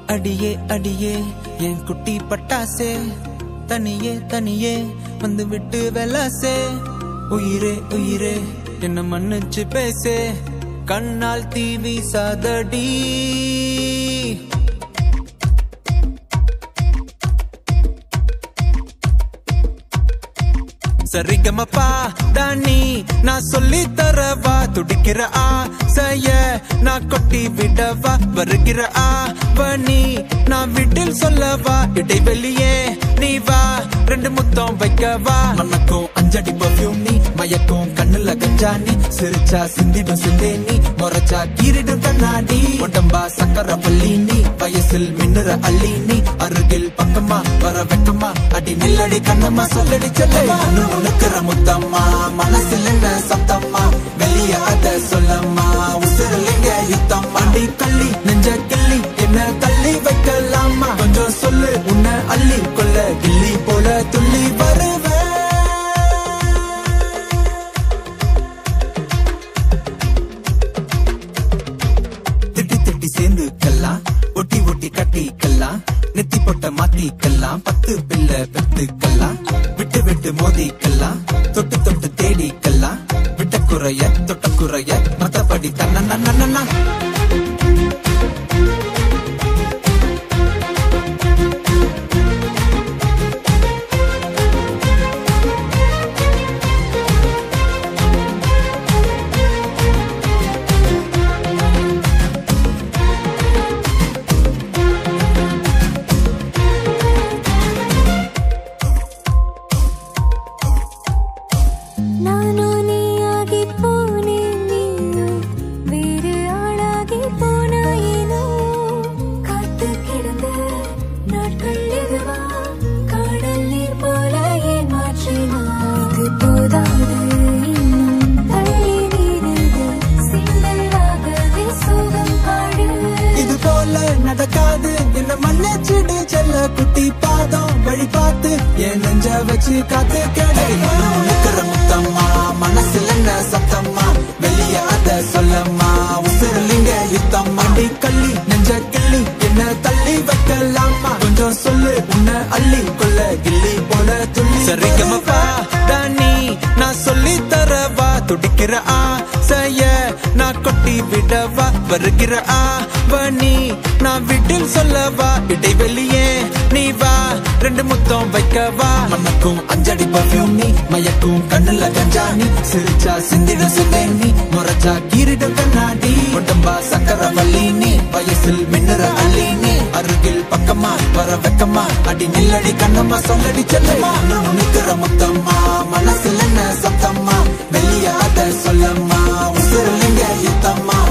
அடியே அடியே என் குட்டி பட்டாசே தனியே தனியே வந்து விட்டு வெலாசே உயிரே உயிரே என்ன மன்னிச்சு பேசே கண்ணால் தீவி சாதடி சரிகமப்பா தானி நான் சொல்லி தரவா துடிக்கிற ஆசைய நான் கொட்டி விடவா வருகிற ஆவணி நான் விட்டில் சொல்லவா இடைவெளியே நீ வா ரெண்டு முத்தம் வைக்கவா மனக்கும் அஞ்சடி பர்ஃபியூம் நீ மயக்கும் கண்ணுல கஞ்சா நீ சிரிச்சா சிந்திடும் சிந்தே நீ முறைச்சா கீரிடும் கண்ணாடி உடம்பா சக்கர பள்ளி நீ வயசில் மின்னுற அள்ளி நீ அருகில் பக்கமா வர வெக்கமா அடி நில்லடி கண்ணம்மா சொல்லடி செல்லமா உனக்குற முத்தம்மா மனசில் என்ன சத்தம்மா வெளிய அத சொல்லம்மா உசுரலிங்க யுத்தம் அடி கள்ளி நெஞ்ச கிள்ளி என்ன தள்ளி வைக்கலாமா கொஞ்சம் சொல்லு உன்னை அள்ளி கொள்ள கிள்ளி போல துள்ளி வருவேன் திட்டி திட்டி சேர்ந்துக்கலாம் ஒட்டி ஒட்டி கட்டிக்கலாம் நெத்தி பொட்ட மாத்திக்கலாம் பத்து பிள்ளை பெத்துக்கலாம் விட்டு விட்டு மோதிக்கலாம் தொட்டு தொட்டு தேடிக்கலாம் விட்ட குறைய தொட்ட குறைய மத்தபடி தன்ன ನಾನು ನೀಯಾಗಿ ಪೋನೆ ನೀನು ಬೇರೆ ஆளாகி போனாயேனோ காத்து கிடந்த நாட்கள் இதுவா காடல் நீர் போல ஏமாற்றினா இது போதாது இன்னும் தள்ளி நீரிது சிந்தலாகவே சோகம் பாடு இது போல நடக்காது என்ன மன்னிச்சிடு செல்ல குட்டி பாதம் வழி பார்த்து என் நெஞ்ச வச்சு காத்து கடை உனக்குற முத்தம்மா மனசுல என்ன சத்தம்மா வெளிய அத சொல்லம்மா உசுரலிங்க யுத்தம் அடி கள்ளி நெஞ்ச கிள்ளி என்ன தள்ளி வைக்கலாமா கொஞ்சம் சொல்லு உன்னை அள்ளி கொள்ள கிள்ளி போல துள்ளி சரிகமப்பா தானி நான் சொல்லி தரவா துடிக்கிற ஆசைய நான் கொட்டி விடவா வருகிற ஆவணி நான் விட்டில் சொல்லவா இடைவெளியே நீ வா ரெண்டு முத்தம் வைக்கவா மனக்கும் அஞ்சடி பர்ஃபியூம் நீ மயக்கும் கண்ணுல கஞ்சா நீ சிரிச்சா சிந்திட சிந்தை நீ முறைச்சா கீரிடும் கண்ணாடி உடம்பா சக்கர வள்ளி நீ வயசில் மின்னுற அள்ளி நீ அருகில் பக்கமா வர வெக்கமா அடி நில்லடி கண்ணம்மா சொல்லடி செல்லம்மா நிக்கிற முத்தம்மா மனசுல என்ன சத்தம்மா வெளிய அத சொல்லம்மா உசுரலிங்க யுத்தம்மா